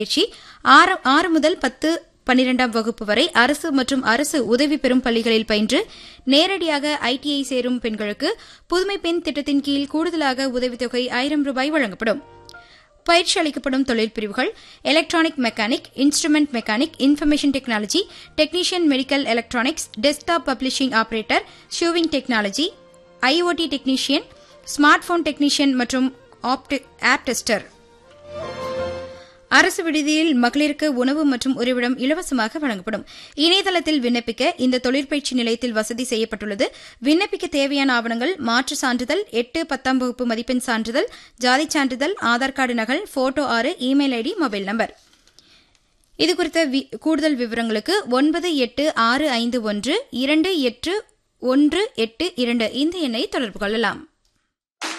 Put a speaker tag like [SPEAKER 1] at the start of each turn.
[SPEAKER 1] பயிற்சி ஆறு ஆறு முதல் பத்து பன்னிரெண்டாம் வகுப்பு வரை அரசு மற்றும் அரசு உதவி பெறும் பள்ளிகளில் பயின்று நேரடியாக ஐடிஐ சேரும் பெண்களுக்கு புதுமை பெண் திட்டத்தின் கீழ் கூடுதலாக உதவித்தொகை ஆயிரம் ரூபாய் வழங்கப்படும் பயிற்சி அளிக்கப்படும் தொழில் பிரிவுகள் electronic mechanic instrument mechanic information technology technician medical electronics desktop publishing operator sewing technology IoT technician smartphone technician மற்றும் ஆப் டெஸ்டர் அரசு விடுதியில் மகளிருக்கு உணவு மற்றும் உறைவிடம் இலவசமாக வழங்கப்படும் இணையதளத்தில் விண்ணப்பிக்க இந்த தொழிற்பயிற்சி நிலையத்தில் வசதி செய்யப்பட்டுள்ளது விண்ணப்பிக்க தேவையான ஆவணங்கள் மாற்று சான்றிதழ் எட்டு பத்தாம் வகுப்பு மதிப்பெண் சான்றிதழ் ஜாதி சான்றிதழ் ஆதார் கார்டு நகல் போட்டோ ஆறு இமெயில் ஐடி மொபைல் நம்பர் இதுகுறித்த கூடுதல் விவரங்களுக்கு ஒன்பது எட்டு ஆறு ஐந்து ஒன்று இரண்டு எட்டு ஒன்று எட்டு இரண்டு இந்த எண்ணை தொடர்பு கொள்ளலாம்